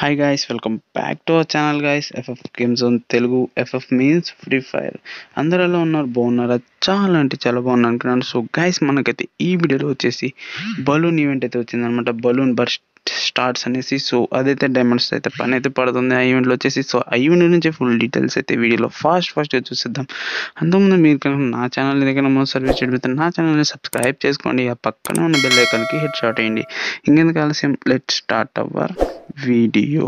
hi guys welcome back to our channel guys FF game zone Telugu FF means free fire అందరూ ఎలా ఉన్నారు బాగున్నారా చాలా అంటే చాలా బాగున్నారు అనుకున్నాను సో గైస్ మనకైతే ఈ వీడియోలో వచ్చేసి బలూన్ ఈవెంట్ అయితే వచ్చిందనమాట బలూన్ బర్స్ట్ స్టార్ట్స్ అనేసి సో అదైతే డైమండ్స్ అయితే పని అయితే పడుతుంది ఆ ఈవెంట్లో వచ్చేసి సో ఆ ఈవెంట్ నుంచి ఫుల్ డీటెయిల్స్ అయితే వీడియోలో ఫాస్ట్ ఫాస్ట్గా చూసేద్దాం అంతకుముందు మీరు కనుక నా ఛానల్ దగ్గర మోస్ట్ సర్వీస్ చేయడం నా ఛానల్ని సబ్స్క్రైబ్ చేసుకోండి ఆ పక్కన ఉన్న బెల్ ఐకాన్కి హిట్ షాట్ అయ్యండి ఇంకెందుకు ఆలస్యం let start our video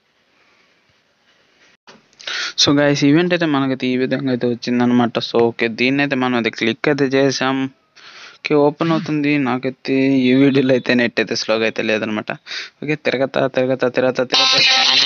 so guys event అయితే మనకైతే ఈ విధంగా అయితే వచ్చిందనమాట సో ఓకే దీన్ని అయితే మనం అయితే క్లిక్ అయితే చేసాం ఓకే ఓపెన్ అవుతుంది నాకైతే ఈ వీడియోలో అయితే నెట్ అయితే స్లోగా అయితే లేదనమాట ఓకే తిరగతా తిరగతా తిరగతా తిరగతా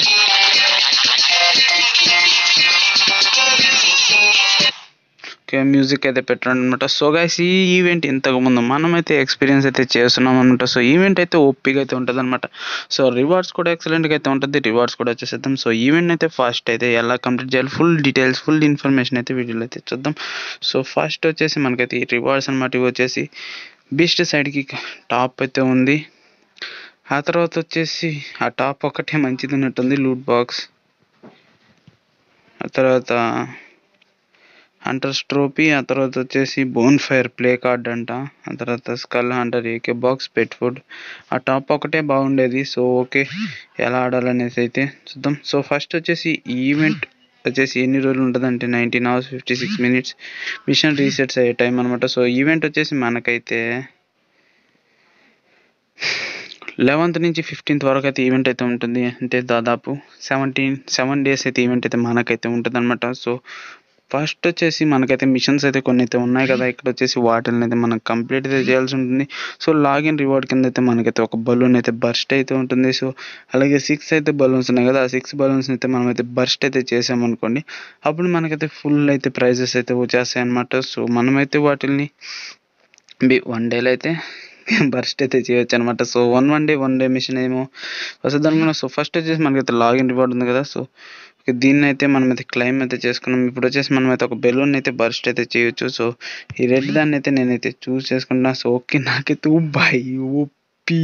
ఓకే మ్యూజిక్ అయితే పెట్టండి అనమాట సో గైస్ ఈ ఈవెంట్ ఇంతకు ముందు మనమైతే ఎక్స్పీరియన్స్ అయితే చేస్తున్నాం అనమాట సో ఈవెంట్ అయితే ఓపిక అయితే ఉంటుంది అనమాట సో రివార్డ్స్ కూడా ఎక్సలెంట్గా అయితే ఉంటుంది రివార్డ్స్ కూడా వచ్చేసేద్దాం సో ఈవెంట్ అయితే ఫస్ట్ అయితే ఎలా కంప్లీట్ చేయాలి ఫుల్ డీటెయిల్స్ ఫుల్ ఇన్ఫర్మేషన్ అయితే వీడియోలో అయితే చూద్దాం సో ఫస్ట్ వచ్చేసి మనకైతే ఈ రివార్డ్స్ అనమాట ఇవి వచ్చేసి బీస్ట్ సైడ్కి టాప్ అయితే ఉంది ఆ తర్వాత వచ్చేసి ఆ టాప్ ఒకటే మంచిది ఉన్నట్టుంది లూట్ బాక్స్ ఆ తర్వాత హంటర్ ట్రోఫీ ఆ తర్వాత వచ్చేసి బోన్ ఫైర్ ప్లే కార్డ్ అంట ఆ తర్వాత skull hunter AK box pet food ఆ టాప్ ఒకటే బాగుండేది సో ఓకే ఎలా ఆడాలనేసి అయితే చూద్దాం సో ఫస్ట్ వచ్చేసి ఈ ఈవెంట్ వచ్చేసి ఎన్ని రోజులు ఉంటుంది అంటే nineteen hours fifty six minutes mission resets అయ్యే టైం అనమాట సో ఈవెంట్ వచ్చేసి మనకైతే లెవెంత్ నుంచి ఫిఫ్టీన్త్ వరకు అయితే ఈవెంట్ అయితే ఉంటుంది అంటే దాదాపు సెవెంటీన్ సెవెన్ డేస్ అయితే ఈవెంట్ అయితే మనకైతే ఉంటుంది అనమాట సో ఫస్ట్ వచ్చేసి మనకైతే మిషన్స్ అయితే కొన్ని అయితే ఉన్నాయి కదా ఇక్కడ వచ్చేసి వాటిని అయితే మనం కంప్లీట్ అయితే చేయాల్సి ఉంటుంది సో లాగిన్ రివార్డ్ కింద అయితే మనకైతే ఒక బలూన్ అయితే బర్స్ట్ అయితే ఉంటుంది సో అలాగే సిక్స్ అయితే బలూన్స్ ఉన్నాయి కదా ఆ సిక్స్ బలూన్స్ అయితే మనం అయితే బర్స్ట్ అయితే చేసామనుకోండి అప్పుడు మనకైతే ఫుల్ అయితే ప్రైజెస్ అయితే వచ్చేస్తాయి అనమాట సో మనమైతే వాటిని వన్ డేలో అయితే బర్స్ట్ అయితే చేయొచ్చు అనమాట so one one day one day mission ఏమో వస్తుంది అనుకున్నా సో ఫస్ట్ వచ్చేసి మనకైతే లాగిన్ రివార్డ్ ఉంది కదా సో దీన్ని అయితే మనం అయితే క్లైమ్ అయితే చేసుకున్నాం ఇప్పుడు వచ్చేసి మనం అయితే ఒక బెలూన్ అయితే బర్స్ట్ అయితే చేయొచ్చు సో ఈ రెడ్ దాన్ని అయితే నేనైతే చూస్ చేసుకుంటున్నా సో ఓకే నాకైతే బాయ్ ఓపీ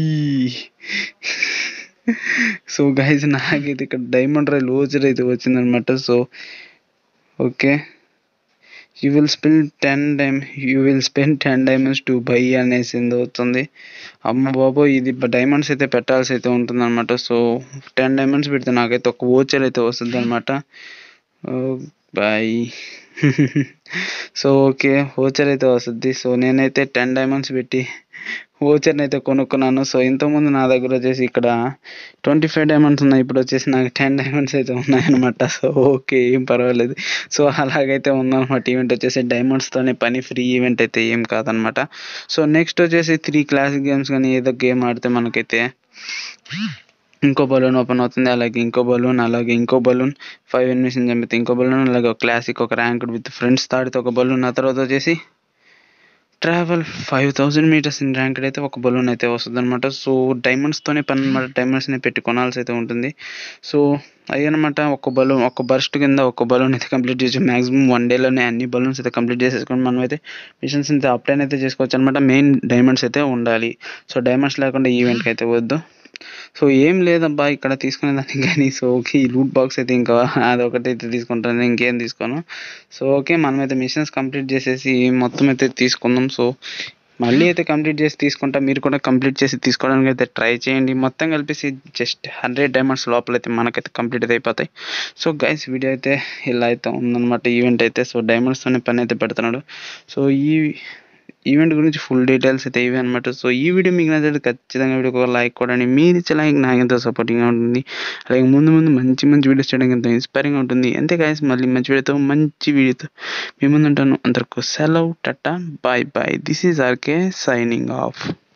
సో గైజ్ నాకైతే ఇక్కడ డైమండ్ రైల్ ఓచర్ అయితే వచ్చిందనమాట so okay you will spend ten dime you will spend ten diamonds to buy అనేసి వస్తుంది అమ్మ బాబో ఇది డైమండ్స్ అయితే పెట్టాల్సి అయితే ఉంటుంది అనమాట సో టెన్ డైమండ్స్ పెడితే నాకైతే ఒక ఓచర్ అయితే వస్తుంది అనమాట బాయ్ సో ఓకే ఓచర్ అయితే వస్తుంది సో నేనైతే టెన్ డైమండ్స్ పెట్టి ఓచర్ని అయితే కొనుక్కున్నాను సో ఇంతకుముందు నా దగ్గర వచ్చేసి ఇక్కడ ట్వంటీ ఫైవ్ డైమండ్స్ ఉన్నాయి ఇప్పుడు వచ్చేసి నాకు టెన్ డైమండ్స్ అయితే ఉన్నాయన్నమాట సో ఓకే ఏం పర్వాలేదు సో అలాగైతే ఉందన్నమాట ఈవెంట్ వచ్చేసి డైమండ్స్తోనే పని ఫ్రీ ఈవెంట్ అయితే ఏం కాదనమాట సో నెక్స్ట్ వచ్చేసి త్రీ క్లాసిక్ గేమ్స్ కానీ ఏదో గేమ్ ఆడితే మనకైతే ఇంకో బలూన్ ఓపెన్ అవుతుంది అలాగే ఇంకో బలూన్ అలాగే ఇంకో బలూన్ ఫైవ్ ఎనిమిషన్ చంపితే ఇంకో బలూన్ అలాగే ఒక క్లాసిక్ ఒక ర్యాంక్డ్ విత్ ఫ్రెండ్స్ తాడితే ఒక బలూన్ ఆ తర్వాత వచ్చేసి travel five thousand meters in ranked అయితే ఒక బలూన్ అయితే వస్తుంది అనమాట సో డైమండ్స్తోనే పని అనమాట డైమండ్స్ని పెట్టి కొనాల్సి అయితే ఉంటుంది సో అయ్యనమాట ఒక బలూన్ ఒక బర్స్ట్ కింద ఒక బలూన్ అయితే కంప్లీట్ చేయొచ్చు మాక్సిమం వన్ డేలోనే అన్ని బలూన్స్ అయితే కంప్లీట్ చేసేసుకొని మనం అయితే మిషన్స్ అయితే అప్లైన్ అయితే చేసుకోవచ్చు అనమాట మెయిన్ డైమండ్స్ అయితే ఉండాలి సో డైమండ్స్ లేకుండా ఈవెంట్కి అయితే వద్దు సో ఏం లేదబ్బా ఇక్కడ తీసుకునే దానికి కానీ సో ఓకే ఈ లూట్ బాక్స్ అయితే ఇంకా అదొకటి అయితే తీసుకుంటాను ఇంకేం తీసుకోను సో ఓకే మనమైతే మిషన్స్ కంప్లీట్ చేసేసి మొత్తం అయితే తీసుకుందాం సో మళ్ళీ అయితే కంప్లీట్ చేసి తీసుకుంటా మీరు కూడా కంప్లీట్ చేసి తీసుకోవడానికి అయితే ట్రై చేయండి మొత్తం కలిపేసి జస్ట్ హండ్రెడ్ డైమండ్స్ లోపల అయితే మనకైతే కంప్లీట్ అయితే అయిపోతాయి సో గైస్ వీడియో అయితే ఇలా అయితే ఉందన్నమాట ఈవెంట్ అయితే సో డైమండ్స్తోనే పని అయితే పెడుతున్నాడు సో ఈ ఈవెంట్ గురించి ఫుల్ డీటెయిల్స్ అయితే ఇవి అనమాట సో ఈ వీడియో మీకు నచ్చితే ఖచ్చితంగా వీడియోకి ఒక లైక్ కొడండి మీరు ఇచ్చే లైక్ నాకు ఎంతో సపోర్టింగ్గా ఉంటుంది అలాగే ముందు ముందు మంచి మంచి వీడియోస్ చేయడానికి ఎంతో ఇన్స్పైరింగ్గా ఉంటుంది అంతే గాయస్ మళ్ళీ మంచి వీడియోతో మంచి వీడియోతో మీ ముందు ఉంటాను అందరికీ సెలవు tata bye bye this is RK signing of